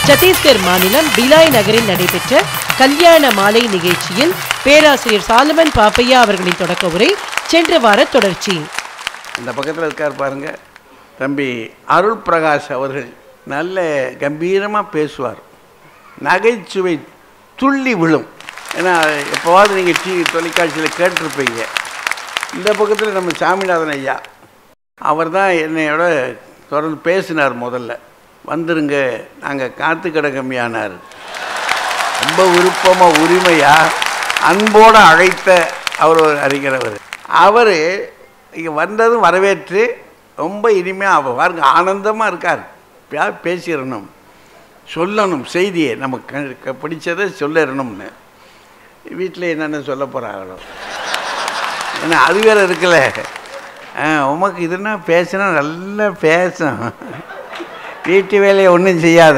சத்தீஸ்கர் மாநிலம் பிலாய் நகரில் நடைபெற்ற கல்யாண மாலை நிகழ்ச்சியில் பேராசிரியர் சாலமன் பாப்பையா அவர்களின் தொடக்க உரை சென்ற வார தொடர்ச்சி இந்த பக்கத்தில் இருக்கார் பாருங்க தம்பி அருள் பிரகாஷ் அவர்கள் நல்ல கம்பீரமாக பேசுவார் நகைச்சுவை துள்ளி விழும் ஏன்னா எப்போவாவது நீங்கள் டிவி தொலைக்காட்சியில் கேட்டிருப்பீங்க இந்த பக்கத்தில் நம்ம சாமிநாதன் ஐயா அவர் தான் என்னையோட தொடர்ந்து பேசினார் முதல்ல வந்துருங்க நாங்கள் காத்து கிடக்கம்மியானார் ரொம்ப விருப்பமாக உரிமையாக அன்போடு அழைத்த அவர் ஒரு அறிஞர் அவர் அவர் இங்கே வந்ததும் வரவேற்று ரொம்ப இனிமையாக அவர் பாருங்க ஆனந்தமாக இருக்கார் பே- பேசிடணும் சொல்லணும் செய்தியை நமக்கு க- க- பிடிச்சதை சொல்லிடணும்னு வீட்டில் என்னென்ன சொல்ல போகிறாங்களோ ஏன்னா அது வேற இருக்குல்ல ஆ, உமக்கு இதுன்னா பேசினா நல்லா பேசும் வீட்டு வேலையை ஒன்றும் செய்யாத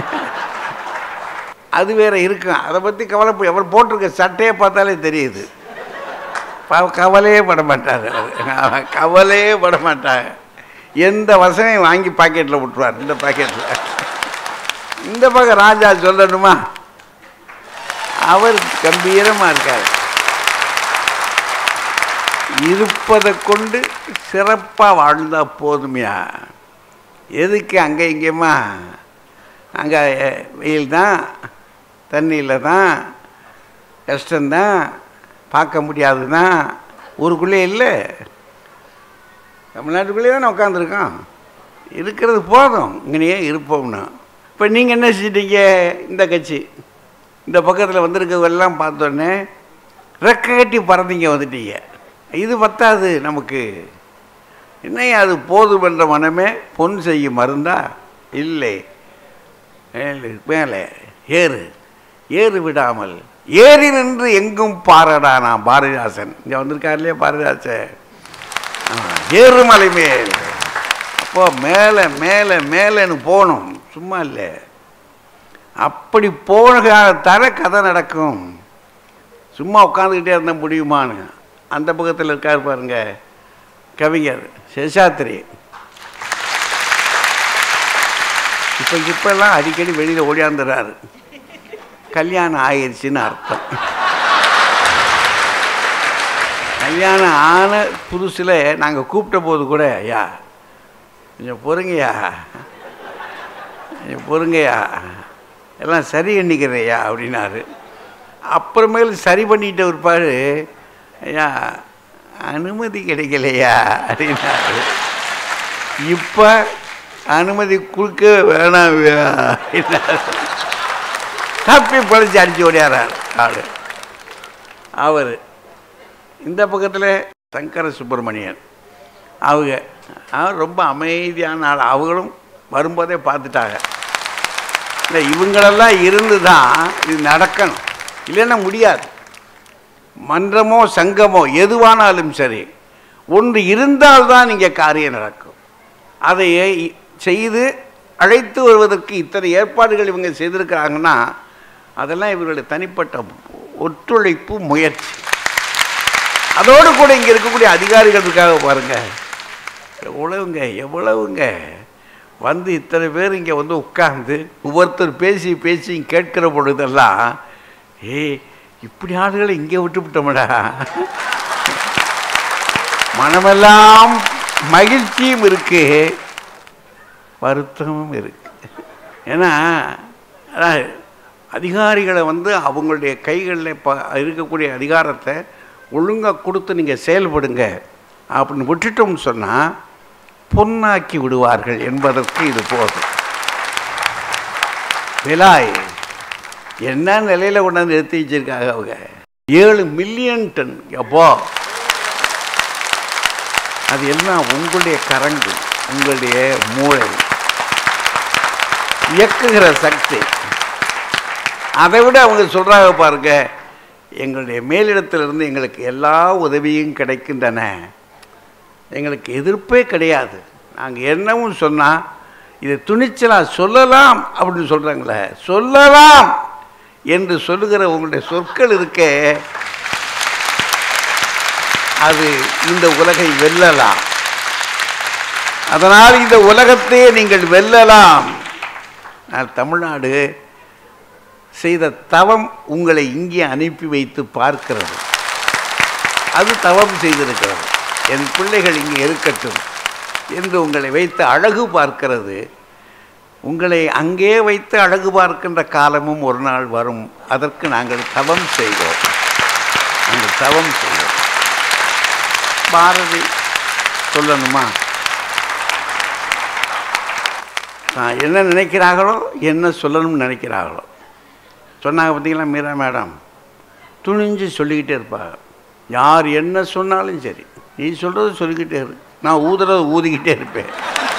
அது வேற இருக்கும் அதை பற்றி கவலை அவர் போட்டிருக்க சட்டையை பார்த்தாலே தெரியுது ப- கவலையே பட மாட்டார் அவர். கவலையே பட மாட்டாங்க எந்த வசனையும் வாங்கி பாக்கெட்டில் விட்டுருவார் இந்த பாக்கெட்டில் இந்த பக்கம் ராஜா சொல்லணுமா அவர் கம்பீரமாக இருக்கார் இருப்பதை கொண்டு சிறப்பாக வாழ்ந்தா போதுமையா எதுக்கு அங்கே இங்கேயுமா அங்கே வெயில் தான் தண்ணியில் தான் கஷ்டம்தான் பார்க்க முடியாது தான் ஊருக்குள்ளே இல்லை தமிழ்நாட்டுக்குள்ளேயே தானே உட்காந்துருக்கோம் இருக்கிறது போதும் இங்கனையே இருப்போம்னா இப்போ நீங்கள் என்ன செஞ்சிட்டீங்க இந்த கட்சி இந்த பக்கத்தில் வந்திருக்கவெல்லாம் பார்த்தோன்னே ரெக்க கட்டி பறந்தீங்க வந்துட்டீங்க இது பத்தாது நமக்கு என்னையா அது போதும் என்ற மனமே பொன் செய்யும் மருந்தா இல்லை மேலே மேலே ஏறு ஏறு விடாமல் ஏறி நின்று எங்கும் பாரடா நான் பாரதிதாசன் இங்கே வந்திருக்கார் இல்லையா பாரதிதாசன் ஆ, ஏறுமலை மேல் அப்போ மேலே மேலே மேலேன்னு போகணும் சும்மா இல்லை அப்படி போனதால கதை நடக்கும் சும்மா உட்காந்துக்கிட்டே இருந்தால் முடியுமான்னு அந்த பக்கத்தில் இருக்கார் பாருங்க கவிஞர் சேஷாத்திரி இப்போ இப்போல்லாம் அடிக்கடி வெளியில் ஓடியாந்துடுறாரு கல்யாணம் ஆயிடுச்சுன்னு அர்த்தம் கல்யாணம் ஆன புதுசில் நாங்கள் கூப்பிட்ட போது கூட ஐயா கொஞ்சம் பொறுங்கய்யா கொஞ்சம் பொறுங்கய்யா எல்லாம் சரி பண்ணிக்கிறேயா அப்படின்னாரு அப்புறமேல் சரி பண்ணிட்டு இருப்பார் ஐயா அனுமதி கிடைக்கலையா அப்படின்னாரு இப்போ அனுமதி கொடுக்க வேணாம் அப்படின்னாரு தப்பி பழிச்சு அடிச்சு ஓடியாரார் ஆள் அவர் இந்த பக்கத்தில் சங்கர சுப்பிரமணியன் அவங்க அவர் ரொம்ப அமைதியான ஆள் அவங்களும் வரும்போதே பார்த்துட்டாங்க இல்லை இவங்களெல்லாம் இருந்து தான் இது நடக்கணும் இல்லைன்னா முடியாது மன்றமோ சங்கமோ எதுவானாலும் சரி ஒன்று இருந்தால்தான் இங்கே காரியம் நடக்கும் அதை இ- செய்து அழைத்து வருவதற்கு இத்தனை ஏற்பாடுகள் இவங்க செய்திருக்கிறாங்கன்னா அதெல்லாம் இவர்களுடைய தனிப்பட்ட ஒத்துழைப்பு முயற்சி அதோடு கூட இங்கே இருக்கக்கூடிய அதிகாரிகள் இருக்காக பாருங்க எவ்வளவுங்க எவ்வளவுங்க வந்து இத்தனை பேர் இங்கே வந்து உட்கார்ந்து ஒவ்வொருத்தர் பேசி பேசி கேட்கிற பொழுதெல்லாம் ஏய் இப்படி ஆளுகளை இங்கே விட்டு விட்டோம்டா மனமெல்லாம் மகிழ்ச்சியும் இருக்கு வருத்தமும் இருக்கு ஏன்னா அதான் அதிகாரிகளை வந்து அவங்களுடைய கைகளில் ப இருக்கக்கூடிய அதிகாரத்தை ஒழுங்காக கொடுத்து நீங்கள் செயல்படுங்க அப்படின்னு விட்டுட்டோம்னு சொன்னால் பொன்னாக்கி விடுவார்கள் என்பதற்கு இது போதும் விலாய் என்ன நிலையில் கொண்டாந்து நிறுத்தி வச்சிருக்காங்க அவங்க ஏழு மில்லியன் டன் எப்போ அது எல்லாம் உங்களுடைய கரங்கு உங்களுடைய மூளை இயக்குகிற சக்தி அதை விட அவங்க சொல்கிறாங்க பாருங்க எங்களுடைய மேலிடத்திலிருந்து எங்களுக்கு எல்லா உதவியும் கிடைக்கின்றன எங்களுக்கு எதிர்ப்பே கிடையாது நாங்கள் என்னவும் சொன்னால் இதை துணிச்சலாக சொல்லலாம் அப்படின்னு சொல்கிறாங்களே சொல்லலாம் என்று சொல்லுகிற உங்களுடைய சொற்கள் இருக்கே அது இந்த உலகை வெல்லலாம் அதனால் இந்த உலகத்தையே நீங்கள் வெல்லலாம் நான் தமிழ்நாடு செய்த தவம் உங்களை இங்கே அனுப்பி வைத்து பார்க்கிறது அது தவம் செய்திருக்கிறது என் பிள்ளைகள் இங்கே இருக்கட்டும் என்று உங்களை வைத்து அழகு பார்க்கிறது உங்களை அங்கே வைத்து அழகு பார்க்கின்ற காலமும் ஒரு நாள் வரும் அதற்கு நாங்கள் தவம் செய்வோம் நாங்கள் தவம் செய்வோம் பாரதி சொல்லணுமா நான் என்ன நினைக்கிறார்களோ என்ன சொல்லணும்னு நினைக்கிறார்களோ சொன்னாங்க பார்த்தீங்களா மீரா மேடம் துணிஞ்சு சொல்லிக்கிட்டே இருப்பாங்க யார் என்ன சொன்னாலும் சரி நீ சொல்கிறது சொல்லிக்கிட்டே இரு நான் ஊதுறத ஊதிக்கிட்டே இருப்பேன்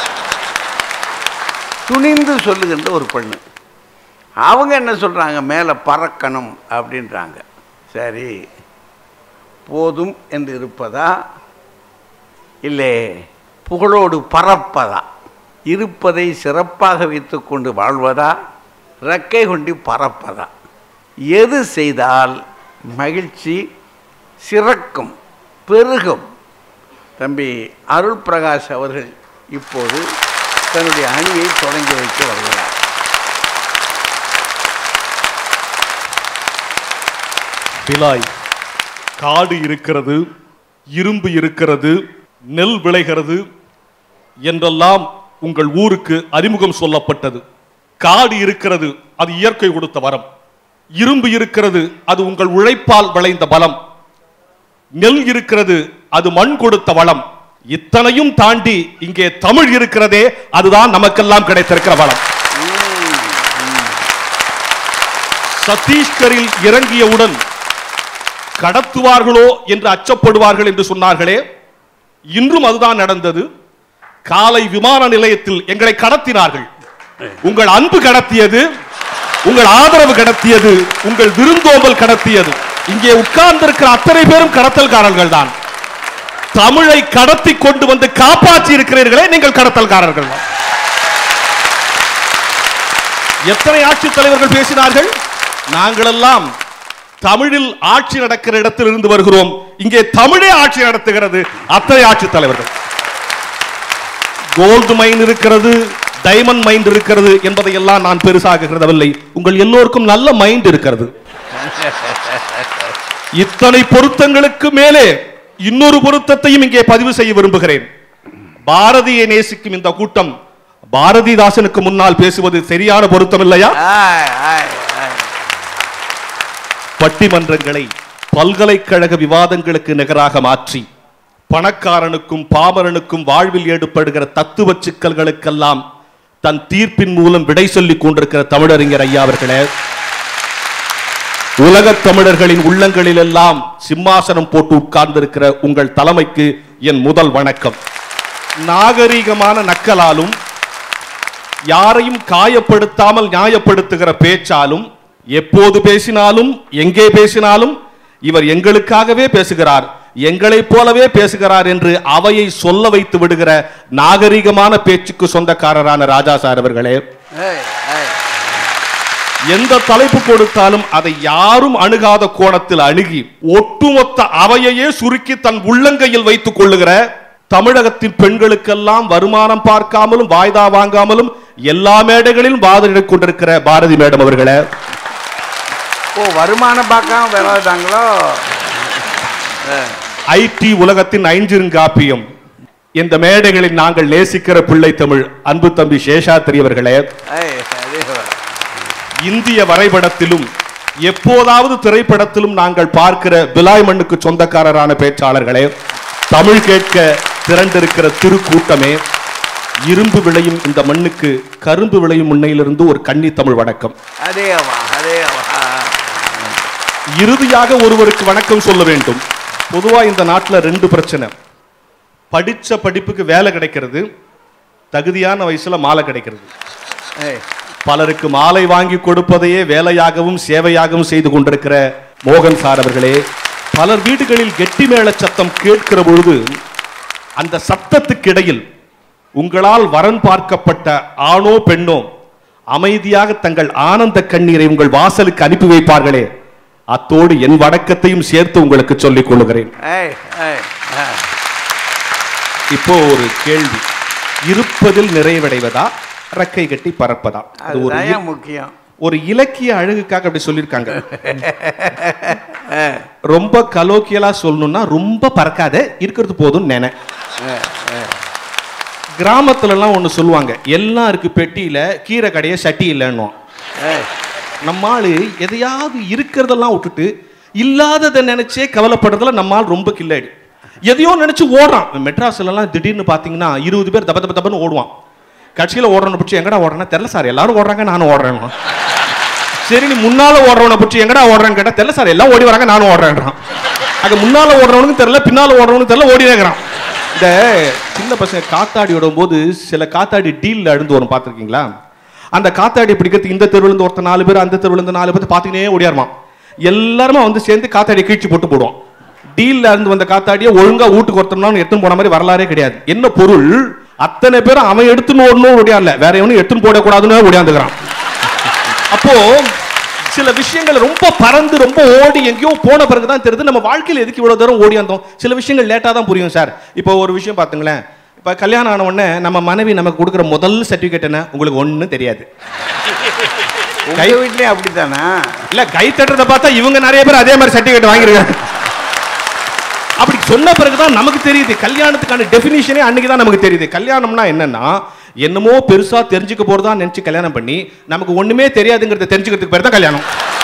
துணிந்து சொல்லுகின்ற ஒரு பெண்ணு அவங்க என்ன சொல்கிறாங்க மேலே பறக்கணும் அப்படின்றாங்க சரி போதும் என்று இருப்பதா இல்லை புகழோடு பறப்பதா இருப்பதை சிறப்பாக வைத்துக்கொண்டு வாழ்வதா ரெக்கை கொண்டு பறப்பதா எது செய்தால் மகிழ்ச்சி சிறக்கும் பெருகும் தம்பி அருள் பிரகாஷ் அவர்கள் இப்போது தன்னுடைய அணியை தொடங்கி வைத்து வருகிறார் பிலாய் காடு இருக்கிறது இரும்பு இருக்கிறது நெல் விளைகிறது என்றெல்லாம் உங்கள் ஊருக்கு அறிமுகம் சொல்லப்பட்டது காடு இருக்கிறது அது இயற்கை கொடுத்த வரம் இரும்பு இருக்கிறது அது உங்கள் உழைப்பால் விளைந்த பலம் நெல் இருக்கிறது அது மண் கொடுத்த வளம் இத்தனையும் தாண்டி இங்கே தமிழ் இருக்கிறதே அதுதான் நமக்கெல்லாம் கிடைத்திருக்கிற வளம் சத்தீஸ்கரில் இறங்கியவுடன் கடத்துவார்களோ என்று அச்சப்படுவார்கள் என்று சொன்னார்களே இன்றும் அதுதான் நடந்தது காலை விமான நிலையத்தில் எங்களை கடத்தினார்கள் உங்கள் அன்பு கடத்தியது உங்கள் ஆதரவு கடத்தியது உங்கள் விருந்தோம்பல் கடத்தியது இங்கே உட்கார்ந்திருக்கிற அத்தனை பேரும் கடத்தல்காரர்கள் தான் தமிழை கடத்தி கொண்டு வந்து காப்பாற்றி இருக்கிறீர்களே நீங்கள் கடத்தல்காரர்கள் தான். எத்தனை ஆட்சித் தலைவர்கள் பேசினார்கள் நாங்களெல்லாம் தமிழில் ஆட்சி நடக்கிற இடத்தில் இருந்து வருகிறோம் இங்கே தமிழே ஆட்சி நடத்துகிறது அத்தனை ஆட்சித் தலைவர்கள் கோல்டு மைன் இருக்கிறது டைமண்ட் மைண்ட் இருக்கிறது என்பதை எல்லாம் நான் பெருசாக கருதவில்லை உங்கள் எல்லோருக்கும் நல்ல மைண்ட் இருக்கிறது இத்தனை பொருத்தங்களுக்கு மேலே இன்னொரு பொருத்தத்தையும் இங்கே பதிவு செய்ய விரும்புகிறேன் பாரதியை நேசிக்கும் இந்த கூட்டம் பாரதிதாசனுக்கு முன்னால் பேசுவது சரியான பொருத்தம் இல்லையா ஆய், ஆய், ஆய். பட்டிமன்றங்களை பல்கலைக்கழக விவாதங்களுக்கு நிகராக மாற்றி பணக்காரனுக்கும் பாமரனுக்கும் வாழ்வில் ஏற்படுகிற தத்துவ சிக்கல்களுக்கெல்லாம் தன் தீர்ப்பின் மூலம் விடை சொல்லிக் கொண்டிருக்கிற தமிழறிஞர் ஐயா அவர்களே உலகத் தமிழர்களின் உள்ளங்களில் எல்லாம் சிம்மாசனம் போட்டு உட்கார்ந்திருக்கிற உங்கள் தலைமைக்கு என் முதல் வணக்கம் நாகரீகமான நக்கலாலும் யாரையும் காயப்படுத்தாமல் நியாயப்படுத்துகிற பேச்சாலும் எப்போது பேசினாலும் எங்கே பேசினாலும் இவர் எங்களுக்காகவே பேசுகிறார் எங்களைப் போலவே பேசுகிறார் என்று அவையை சொல்ல வைத்து விடுகிற நாகரிகமான பேச்சுக்கு சொந்தக்காரரான ராஜா சார் அவர்களே ஏய், ஏய். எந்த தலைப்பு கொடுத்தாலும் அதை யாரும் அணுகாத கோணத்தில் அணுகி ஒட்டுமொத்த அவையையே சுருக்கி தன் உள்ளங்கையில் வைத்துக் கொள்ளுகிற தமிழகத்தின் பெண்களுக்கெல்லாம் வருமானம் பார்க்காமலும் வாய்தா வாங்காமலும் எல்லா மேடைகளிலும் வாதிட்டுக் கொண்டிருக்கிற பாரதி மேடம் அவர்களே ஓ வருமானம் பார்க்காம விளாடுறாங்களோ ஐடி உலகத்தின் ஐஞ்சிருங்காப்பியம் இந்த மேடைகளில் நாங்கள் நேசிக்கிற பிள்ளை தமிழ் அன்பு தம்பி சேஷாத்திரி அவர்களே ஏய், அதே வா. இந்திய வரைபடத்திலும் எப்போதாவது திரைப்படத்திலும் நாங்கள் பார்க்கிற பிலாய் மண்ணுக்கு சொந்தக்காரரான பேச்சாளர்களே தமிழ் கேட்க திரண்டிருக்கிற திருக்கூட்டமே இரும்பு விளையும் இந்த மண்ணுக்கு கரும்பு விளையும் முன்னையிலிருந்து ஒரு கன்னி தமிழ் வணக்கம் அதேவா அதேவா இறுதியாக ஒருவருக்கு வணக்கம் சொல்ல வேண்டும் பொதுவா இந்த நாட்டுல ரெண்டு பிரச்சனை படிச்ச படிப்புக்கு வேலை கிடைக்கிறது தகுதியான வயசுல மாலை கிடைக்கிறது ஏய் பலருக்கு மாலை வாங்கி கொடுப்பதையே வேலையாகவும் சேவையாகவும் செய்து கொண்டிருக்கிற மோகன் சார் அவர்களே பலர் வீடுகளில் கெட்டி மேள சத்தம் கேட்கிற பொழுது அந்த சத்தத்துக்கு இடையில் உங்களால் வரன் பார்க்கப்பட்ட ஆணோ பெண்ணோ அமைதியாக தங்கள் ஆனந்த கண்ணீரை உங்கள் வாசலுக்கு அனுப்பி வைப்பார்களே அத்தோடு என் வணக்கத்தையும் சேர்த்து உங்களுக்கு சொல்லிக் கொள்கிறேன் ஏய் ஏய் ஆ. இப்போ ஒரு கேள்வி இருப்பதில் நிறைவடைவதா ரெக்கை கட்டி பறப்பதா அது ஒரு அதுதான் இ- முக்கியம் ஒரு இலக்கிய அழகுக்காக அப்படி சொல்லியிருக்காங்க ரொம்ப கலோக்கியலா சொல்லணும்னா ரொம்ப பறக்காத இருக்கிறது போதும் நினை கிராமத்துல எல்லாம் ஒண்ணு சொல்லுவாங்க எல்லாம் இருக்கு பெட்டியில கீரை கடைய சட்டி இல்லைன்னும் ஏய், நம்ம ஆளு எதையாவது இருக்கிறதெல்லாம் விட்டுட்டு இல்லாததை நினைச்சே கவலைப்படுறதுல நம்ம ஆள் ரொம்ப கில்லாடி எதையோ நினைச்சு ஓடுறான் மெட்ராஸ்ல எல்லாம் திடீர்னு பாத்தீங்கன்னா இருபது பேர் தப்ப தப்ப தப்பன்னு ஓடுவான் கட்சியில ஓடுறவனை பிடிச்சி எங்கடா ஓடுறேன்னா தெரியல சார் எல்லாரும் ஓடுறாங்க நானும் ஓடுறேன் சரி நீ முன்னால ஓடுறவனை பிடிச்சி எங்கடா ஓடுறேன்னு கேட்டா தெரியல சார் எல்லாம் ஓடி வராங்க நானும் ஓடுறேன்றான் அங்க முன்னால ஓடுறவனுக்கு தெரியல பின்னால ஓடுறவனுக்கு தெரியல ஓடி இருக்கிறான் இந்த சின்ன பசங்க காத்தாடி விடும் போது சில காத்தாடி டீல்ல அழுந்து வரும் பார்த்திருக்கீங்களா அந்த காத்தாடி பிடிக்கிறதுக்கு இந்த தெருவுல இருந்து ஒருத்தர் நாலு பேர் அந்த தெருவுல இருந்து நாலு பேர் பார்த்துக்கினே ஓடியாருமான் எல்லாருமே வந்து சேர்ந்து காத்தாடி கீழ்ச்சி போட்டு போடுவோம் டீல்ல இருந்து வந்த காத்தாடியை ஒழுங்கா வீட்டுக்கு ஒருத்தம்னா எடுத்துன்னு போன மாதிரி வரலாறே கிடையாது என்ன பொருள் அத்தனை பேரும் அவன் எடுத்துன்னு ஓடணும் ஓடியாடல வேற எவனும் எடுத்துன்னு போடக்கூடாதுன்னு ஓடியாந்துக்கிறான் அப்போ சில விஷயங்கள் ரொம்ப பறந்து ரொம்ப ஓடி எங்கேயோ போன பிறகு தான் தெரியுது நம்ம வாழ்க்கையில் எதுக்கு இவ்வளவு தூரம் ஓடி வந்தோம் சில விஷயங்கள் லேட்டாக தான் புரியும் சார் இப்போ ஒரு விஷயம் பார்த்துங்களேன் இப்போ கல்யாணம் ஆன உடனே நம்ம மனைவி நமக்கு கொடுக்குற முதல் சர்டிஃபிகேட் என்ன உங்களுக்கு ஒன்றும் தெரியாது உங்க வீட்லயும் அப்படித்தானா இல்ல கை தட்டுறத பார்த்தா இவங்க நிறைய பேர் அதே மாதிரி சர்டிஃபிகேட் வாங்கிருக்காங்க அப்படி சொன்ன பிறகுதான் நமக்கு தெரியுது கல்யாணத்துக்கான டெஃபினிஷனே அன்னைக்கு தான் நமக்கு தெரியுது கல்யாணம்னா என்னன்னா என்னமோ பெருசா தெரிஞ்சுக்க போறதா நினைச்சு கல்யாணம் பண்ணி நமக்கு ஒண்ணுமே தெரியாதுங்கிறத தெரிஞ்சுக்கிறதுக்கு பேர் தான் கல்யாணம்